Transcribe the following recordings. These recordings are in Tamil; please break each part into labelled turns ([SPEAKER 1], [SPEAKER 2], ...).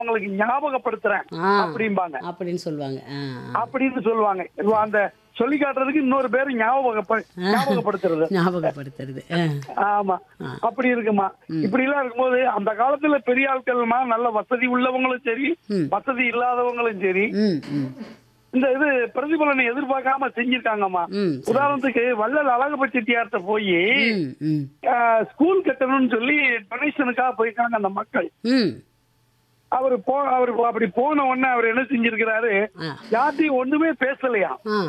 [SPEAKER 1] உங்களுக்கு ஞாபகப்படுத்துறேன்
[SPEAKER 2] ஆ
[SPEAKER 1] அப்படிம்பாங்க
[SPEAKER 2] அப்படின்னு சொல்லுவாங்க ஆ ஆ.
[SPEAKER 1] அப்படின்னு சொல்லுவாங்க இப்போ அந்த சொல்லி காட்டுறதுக்கு இன்னொரு பேர் ஞாபகப்ப ஞாபகப்படுத்துறது
[SPEAKER 2] ஞாபகப்படுத்துறது ஆ.
[SPEAKER 1] ஆமா அப்படி இருக்குமா இப்படி எல்லாம் இருக்கும்போது அந்த காலத்துல பெரிய ஆட்கள்மா நல்ல வசதி உள்ளவங்களும் சரி
[SPEAKER 2] ம்.
[SPEAKER 1] வசதி இல்லாதவங்களும் சரி
[SPEAKER 2] ம் ம்
[SPEAKER 1] இந்த இது பிரதிபலனை எதிர்பார்க்காம செஞ்சிருக்காங்கம்மா
[SPEAKER 2] ம்
[SPEAKER 1] உதாரணத்துக்கு வள்ளல் அழகப்ப செட்டியார்ட்ட போய்
[SPEAKER 2] ம் ம்
[SPEAKER 1] ஸ்கூல் கட்டணும்னு சொல்லி டொனேஷனுக்காக போயிருக்காங்க அந்த மக்கள்
[SPEAKER 2] ம்
[SPEAKER 1] அவர் போ அவர் அப்படி போன உடனே அவர் என்ன செஞ்சிருக்கிறாரு
[SPEAKER 2] ஆ
[SPEAKER 1] யார்ட்டையும் ஒண்ணுமே பேசலையா
[SPEAKER 2] ஆ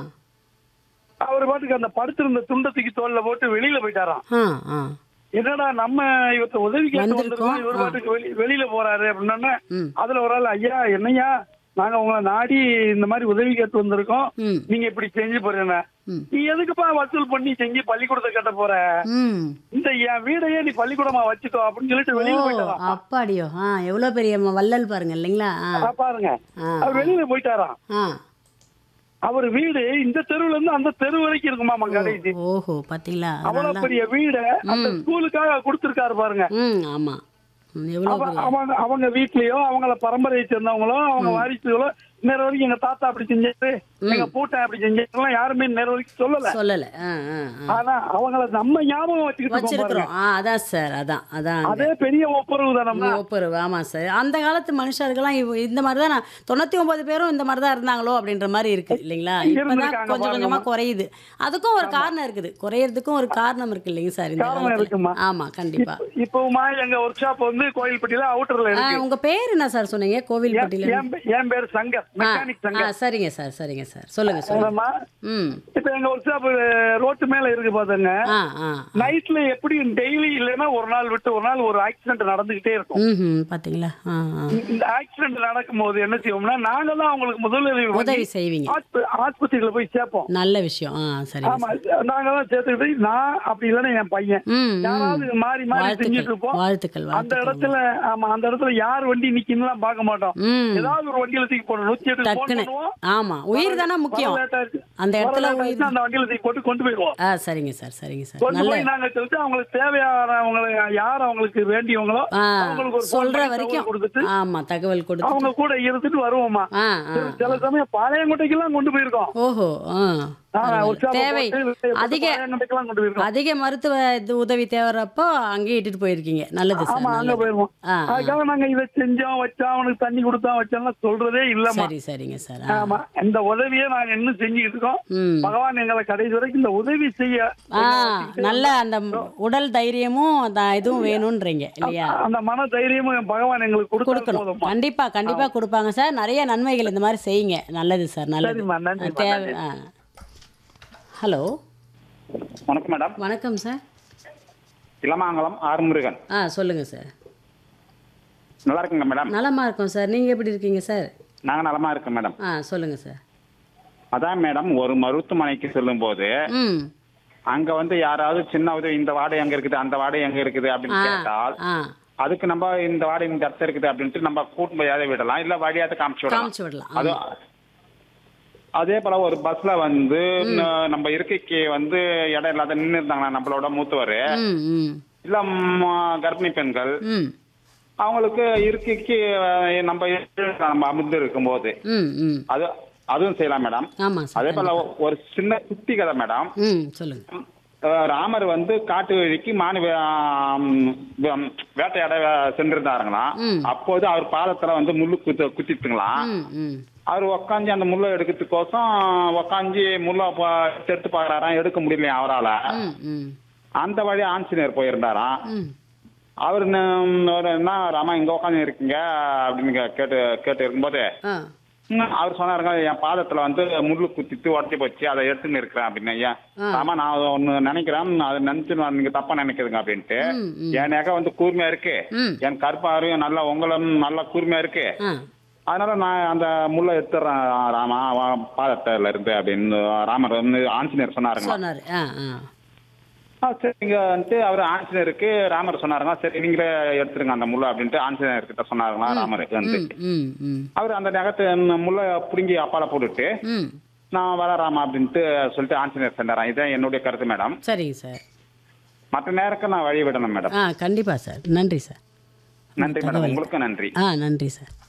[SPEAKER 1] அவர் பாட்டுக்கு அந்த படுத்திருந்த துண்டத்துக்கு தோல்ல போட்டு வெளியில போயிட்டாராம்
[SPEAKER 2] ஆ ஆ
[SPEAKER 1] என்னடா நம்ம இவத்த உதவி கேட்டு
[SPEAKER 2] வந்திருக்கோம்.
[SPEAKER 1] வந்திருக்கோம் இவர் பாட்டுக்கு வெளி- வெளியில போறாரு அப்படின்னா
[SPEAKER 2] ம்
[SPEAKER 1] அதுல ஒரு ஆள் ஐயா என்னய்யா நாங்க உங்களை நாடி இந்த மாதிரி உதவி கேட்டு வந்திருக்கோம்
[SPEAKER 2] ம்
[SPEAKER 1] நீங்க இப்படி செஞ்சு போறீங்க
[SPEAKER 2] ம்.
[SPEAKER 1] நீ எதுக்குப்பா வசூல் பண்ணி செஞ்சு பள்ளிக்கூடத்தை கட்ட போற
[SPEAKER 2] ம்
[SPEAKER 1] இந்த என் வீடையே நீ பள்ளிக்கூடமா வச்சுக்கோ அப்படின்னு சொல்லிட்டு
[SPEAKER 2] ஓ
[SPEAKER 1] வெளியில போயிட்டாராம்
[SPEAKER 2] அப்பாடியோ ஆ எவ்வளோ பெரிய ம- வள்ளல் பாருங்க இல்லைங்களா ஆ
[SPEAKER 1] அதான் பாருங்க
[SPEAKER 2] ஆ
[SPEAKER 1] அவர் வெளியில போயிட்டாராம்
[SPEAKER 2] ஆ
[SPEAKER 1] அவர் வீடு இந்த தெருவுல இருந்து அந்த தெரு வரைக்கும் இருக்குமாமா கடைசி
[SPEAKER 2] ஓஹோ பாத்தீங்களா
[SPEAKER 1] அவ்வளவு பெரிய வீட அந்த ஸ்கூலுக்காக கொடுத்திருக்காரு பாருங்க
[SPEAKER 2] ம் ஆமா ம், எவ்வளோ
[SPEAKER 1] அவ-
[SPEAKER 2] பெரிய
[SPEAKER 1] அவங்க அவங்க வீட்லயோ அவங்கள பரம்பரையை சேர்ந்தவங்களோ அவங்க வாரிசுகளோ நேர வரைக்கும் எங்க தாத்தா அப்படி செஞ்சாரு எங்க பூட்டன் அப்படி செஞ்சாருலாம் யாருமே நேர வரைக்கும் சொல்லல
[SPEAKER 2] சொல்லலை ஆ ஆ ஆ
[SPEAKER 1] ஆனா அவங்கள நம்ம ஞாபகம் வச்சுக்கிட்டு இருக்கோம் பாருங்க.
[SPEAKER 2] வச்சிருக்கிறோம் ஆ அதான் சார் அதான் அதான்
[SPEAKER 1] அதே பெரிய ஒப்புரவு தானம்னா
[SPEAKER 2] ஒப்புரவு ஆமாம் சார் அந்த காலத்து மனுஷர்கள்லாம் இவ- இந்த மாதிரி தான் நான் தொண்ணூற்றி ஒன்பது பேரும் இந்த மாதிரி தான் இருந்தாங்களோ அப்படின்ற மாதிரி இருக்கு இல்லைங்களா இப்போ தான்
[SPEAKER 1] இருந்திருக்காங்க
[SPEAKER 2] கொஞ்சம் கொஞ்சமாக குறையுது அதுக்கும் ஒரு காரணம் இருக்குது குறையறதுக்கும் ஒரு காரணம் இருக்கு இல்லைங்க சார் இந்த
[SPEAKER 1] காரணம்
[SPEAKER 2] காலத்தில்
[SPEAKER 1] இருக்குமா?
[SPEAKER 2] ஆமாம் கண்டிப்பாக
[SPEAKER 1] இப்பவுமா எங்க ஒர்க் ஷாப் வந்து கோயில்பட்டியில அவுட்டர்ல
[SPEAKER 2] ஆ
[SPEAKER 1] இருக்கு
[SPEAKER 2] உங்கள் பேர் என்ன சார் சொன்னீங்க கோவில்பட்டியில்
[SPEAKER 1] என் பே- என் பேர் சங்கர்
[SPEAKER 2] ஆ
[SPEAKER 1] மெக்கானிக்
[SPEAKER 2] ஆ
[SPEAKER 1] சங்கர்
[SPEAKER 2] சரிங்க சார் சரிங்க சார் சொல்லுங்க சொல்லுங்க
[SPEAKER 1] ஆமா.
[SPEAKER 2] ம்
[SPEAKER 1] இப்ப எங்க ஒர்க் ஷாப் ரோட்டு மேல இருக்கு பாத்துங்க
[SPEAKER 2] ஆ ஆ
[SPEAKER 1] நைட்ல எப்படி டெய்லி இல்லைன்னா ஒரு நாள் விட்டு ஒரு நாள் ஒரு ஆக்சிடென்ட் நடந்துகிட்டே இருக்கும்
[SPEAKER 2] ம் பார்த்தீங்களா ஆ ஆ
[SPEAKER 1] இந்த ஆக்சிடென்ட் நடக்கும்போது என்ன செய்வோம்னா நாங்க தான் அவங்களுக்கு முதலுதவி பண்ணி
[SPEAKER 2] உதவி செய்வீங்க
[SPEAKER 1] ஆஸ்ப- ஆஸ்பத்திரியில போய் சேர்ப்போம்
[SPEAKER 2] நல்ல விஷயம் ஆ சரிங்க
[SPEAKER 1] ஆமா நாங்க தான் சேர்த்துக்கிட்டு நான் அப்படி இல்லைன்னா என் பையன்
[SPEAKER 2] ம் ம்
[SPEAKER 1] யாராவது மாறி மாறி செஞ்சுட்டு
[SPEAKER 2] வாழ்த்துக்கள்
[SPEAKER 1] இருப்போம்
[SPEAKER 2] வாழ்த்துக்கள்
[SPEAKER 1] அந்த
[SPEAKER 2] வாழ்த்துக்கள்
[SPEAKER 1] இடத்துல ஆமா அந்த இடத்துல யார் வண்டி நிக்கணும்லாம் பார்க்க மாட்டோம்
[SPEAKER 2] ம்
[SPEAKER 1] ஏதாவது ஒரு வண்டியில தூக்கி போடணும் நூத்தி எட்டு போன்
[SPEAKER 2] டக்குன்னு
[SPEAKER 1] பண்ணுவோம்
[SPEAKER 2] ஆமா உயிர் தானே முக்கியம்
[SPEAKER 1] வர late ஆயிடுச்சு.
[SPEAKER 2] அந்த
[SPEAKER 1] வர
[SPEAKER 2] இடத்துல
[SPEAKER 1] late
[SPEAKER 2] உயிர்
[SPEAKER 1] ஆயிடுச்சுன்னா அந்த வண்டியில தூக்கி போட்டு கொண்டு போயிடுவோம்
[SPEAKER 2] ஆ சரிங்க சார் சரிங்க சார்
[SPEAKER 1] கொண்டு
[SPEAKER 2] நல்ல
[SPEAKER 1] போய் நாங்க சொல்லிட்டு அவங்களுக்கு தேவையானவங்களை யார் அவங்களுக்கு வேண்டியவங்களோ
[SPEAKER 2] ஆ
[SPEAKER 1] அவங்களுக்கு ஒரு phone
[SPEAKER 2] சொல்ற
[SPEAKER 1] பண்ணி
[SPEAKER 2] வரைக்கும்
[SPEAKER 1] தகவல் கொடுத்துட்டு
[SPEAKER 2] ஆமா தகவல் கொடுத்து
[SPEAKER 1] அவங்க கூட இருந்துட்டு வருவோமா
[SPEAKER 2] ஆ ஆ
[SPEAKER 1] சில சமயம் பாளையங்கோட்டைக்கெல்லாம் கொண்டு போயிருக்கோம்
[SPEAKER 2] ஓஹோ ஆ
[SPEAKER 1] ஆ,
[SPEAKER 2] பரவாயில்ல.
[SPEAKER 1] ஒரு shop
[SPEAKER 2] தேவை
[SPEAKER 1] போட்டு விலையை போட்டு
[SPEAKER 2] அதிக
[SPEAKER 1] பாளையங்கோட்டைக்கெல்லாம் கொண்டு போயிருக்கோம்
[SPEAKER 2] அதிக மருத்துவ இது உதவி தேவைறப்போ அங்கேயே இட்டுட்டு போயிருக்கீங்க நல்லது சார்
[SPEAKER 1] ஆமா அங்க
[SPEAKER 2] நல்லது
[SPEAKER 1] போயிருவோம்
[SPEAKER 2] ஆ ஆ.
[SPEAKER 1] அதுக்காக நாங்க இதை செஞ்சோம் வச்சோம் அவனுக்கு தண்ணி கொடுத்தோம் வச்சோம்லாம் சொல்றதே இல்லம்மா
[SPEAKER 2] சரி சரிங்க சார் ஆ.
[SPEAKER 1] ஆமா இந்த உதவியை நாங்க இன்னும் செஞ்சுக்கிட்டு இருக்கோம்
[SPEAKER 2] ம்
[SPEAKER 1] பகவான் எங்களை கடைசி வரைக்கும் இந்த உதவி செய்ய
[SPEAKER 2] ஆ நல்ல அந்த உடல் தைரியமும் அந்த இதுவும் வேணும்ன்றீங்க இல்லையா
[SPEAKER 1] அந்த மன தைரியமும் பகவான் எங்களுக்கு கொடுத்தா
[SPEAKER 2] கொடுக்கணும்
[SPEAKER 1] போதும்மா
[SPEAKER 2] கண்டிப்பா கண்டிப்பா கொடுப்பாங்க சார் நிறைய நன்மைகள் இந்த மாதிரி செய்யுங்க நல்லது சார் நல்லது
[SPEAKER 1] சரிம்மா நன்றிம்மா
[SPEAKER 2] தேவை ஆ. ஹலோ
[SPEAKER 3] வணக்கம் மேடம்
[SPEAKER 2] வணக்கம் சார்
[SPEAKER 3] இளமாங்கலம் ஆறுமுருகன்
[SPEAKER 2] ஆ சொல்லுங்க சார்
[SPEAKER 3] நல்லா இருக்குங்க மேடம்
[SPEAKER 2] நலமா இருக்கோம் சார் நீங்க எப்படி இருக்கீங்க சார்
[SPEAKER 3] நாங்க நலமா இருக்கோம் மேடம்
[SPEAKER 2] ஆ சொல்லுங்க சார்
[SPEAKER 3] அதான் மேடம் ஒரு மருத்துவமனைக்கு செல்லும்போது
[SPEAKER 2] ம்
[SPEAKER 3] அங்க வந்து யாராவது சின்ன உதவி இந்த வார்டு எங்க இருக்குது அந்த வார்டு எங்க இருக்குது
[SPEAKER 2] ஆ
[SPEAKER 3] அப்படின்னு கேட்டால்
[SPEAKER 2] ஆ
[SPEAKER 3] அதுக்கு நம்ம இந்த வார்டு இந்த இடத்துல இருக்குது அப்படின்ட்டு நம்ம கூட்டு போய் அதை விடலாம் இல்ல வழியாவது காமிச்சு விடலாம்
[SPEAKER 2] காமிச்சு விடலாம்
[SPEAKER 3] அது அதே போல ஒரு பஸ்ல வந்து ந- நம்ம இருக்கைக்கு வந்து இடம் இல்லாத நின்று இருந்தாங்கன்னா நம்மளோட மூத்தவர்
[SPEAKER 2] ம் ம்
[SPEAKER 3] இல்ல ம், கர்ப்பிணி பெண்கள்
[SPEAKER 2] ம்
[SPEAKER 3] அவங்களுக்கு இருக்கைக்கு அஹ், நம்ம நம்ம அமர்ந்து இருக்கும்போது
[SPEAKER 2] ம் ம்
[SPEAKER 3] அது அதுவும் செய்யலாம் மேடம்
[SPEAKER 2] ஆமாம் சார்
[SPEAKER 3] அதே போல ஒரு சின்ன குட்டி கதை மேடம்
[SPEAKER 2] ம் சொல்லுங்க
[SPEAKER 3] அஹ் ராமர் வந்து காட்டு வழிக்கு மானு வே- ஆம், வே- வேட்டையாட சென்றிருந்தாருங்களாம்
[SPEAKER 2] ம்.
[SPEAKER 3] அப்போது அவர் பாதத்துல வந்து முள்ளு குத்து குத்திட்டுங்களாம்
[SPEAKER 2] ம் ம்
[SPEAKER 3] அவர் உக்காந்து அந்த முள்ளை எடுக்கிறதுக்கோசம் உக்காந்து முள்ளை ப- எடுத்து பார்க்கறாராம் எடுக்க முடியலையா அவரால
[SPEAKER 2] ம் ம்
[SPEAKER 3] அந்த வழி ஆஞ்சநேயர் போயிருந்தாராம்
[SPEAKER 2] ம்
[SPEAKER 3] அவர் ந- ஒரு என்ன ராமா இங்க உட்காந்து இருக்கீங்க அப்படின்னு கே- கேட்டு கேட்டு இருக்கும்போது
[SPEAKER 2] ஆ
[SPEAKER 3] ம், அவர் சொன்னாருங்க என் பாதத்துல வந்து முள்ளு குத்திட்டு உடச்சி போச்சு அதை எடுத்துன்னு இருக்கிறேன் அப்படின்னு ஐயா
[SPEAKER 2] ஆ.
[SPEAKER 3] ஆமா நான் ஒன்னு நினைக்கிறேன் அதை நினைச்சு நான் நீங்க தப்பா நினைக்கிறதுங்க அப்படின்ட்டு
[SPEAKER 2] ம், ம்.
[SPEAKER 3] என் நகை வந்து கூர்மையா இருக்கு
[SPEAKER 2] ம்.
[SPEAKER 3] என் கருப்பாரும் நல்லா உங்களும் நல்லா கூர்மையா இருக்கு
[SPEAKER 2] ஆ
[SPEAKER 3] அதனால நான் அந்த முள்ளை எடுத்துறேன் ராமா அவன் பாதத்துல இருந்து அப்படின்னு ராமர் வந்து ஆஞ்சநேயர் சொன்னாருங்க
[SPEAKER 2] சொன்னார் ஆ ஆ
[SPEAKER 3] ஆ சரிங்கன்ட்டு அவர் ஆஞ்சநேயருக்கு ராமர் சொன்னாருங்க சரி நீங்களே எடுத்துருங்க அந்த முள்ளை அப்படின்ட்டு ஆஞ்சநேயர் கிட்ட சொன்னாருங்களா ராமர் வந்து
[SPEAKER 2] ம் ம் ம்
[SPEAKER 3] அவர் அந்த நகத்தை முள்ளை பிடுங்கி அப்பால போட்டுட்டு
[SPEAKER 2] ம்
[SPEAKER 3] நான் வரராமா அப்படின்ட்டு சொல்லிட்டு ஆஞ்சநேயர் சென்றாராம் இதான் என்னுடைய கருத்து மேடம்
[SPEAKER 2] சரிங்க சார்
[SPEAKER 3] மற்ற நேரத்துக்கு நான் வழி விடணும் மேடம்
[SPEAKER 2] ஆ கண்டிப்பாக சார் நன்றி சார்
[SPEAKER 3] நன்றி மேடம் உங்களுக்கும் நன்றி
[SPEAKER 2] ஆ நன்றி சார்